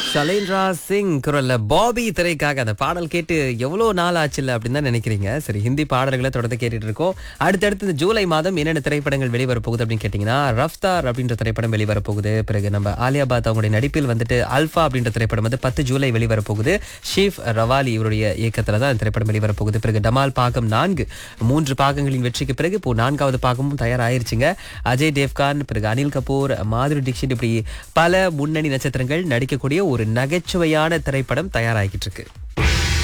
ஷலேந்திரா சிங் குரல்ல பாபி திரைக்காக அந்த பாடல் கேட்டு எவ்வளோ நாள் ஆச்சுல்ல அப்படின்னு தான் நினைக்கிறீங்க சரி ஹிந்தி பாடல்களை தொடர்ந்து கேட்டுட்டு இருக்கோம் அடுத்தடுத்து இந்த ஜூலை மாதம் என்னென்ன திரைப்படங்கள் வெளிவர போகுது அப்படின்னு கேட்டிங்கன்னா ரஃப்தார் அப்படின்ற திரைப்படம் வெளிவர போகுது பிறகு நம்ம ஆலியா பாத் அவங்களுடைய நடிப்பில் வந்துட்டு அல்ஃபா அப்படின்ற திரைப்படம் வந்து பத்து ஜூலை வெளிவர போகுது ஷீஃப் ரவாலி இவருடைய இயக்கத்தில் தான் இந்த திரைப்படம் வெளிவர போகுது பிறகு டமால் பாகம் நான்கு மூன்று பாகங்களின் வெற்றிக்கு பிறகு இப்போ நான்காவது பாகமும் தயாராயிருச்சுங்க அஜய் தேவ்கான் பிறகு அனில் கபூர் மாதுரி தீக்ஷித் இப்படி பல முன்னணி நட்சத்திரங்கள் நடிக்கக்கூடிய ஒரு நகைச்சுவையான திரைப்படம் தயாராகிட்டு இருக்கு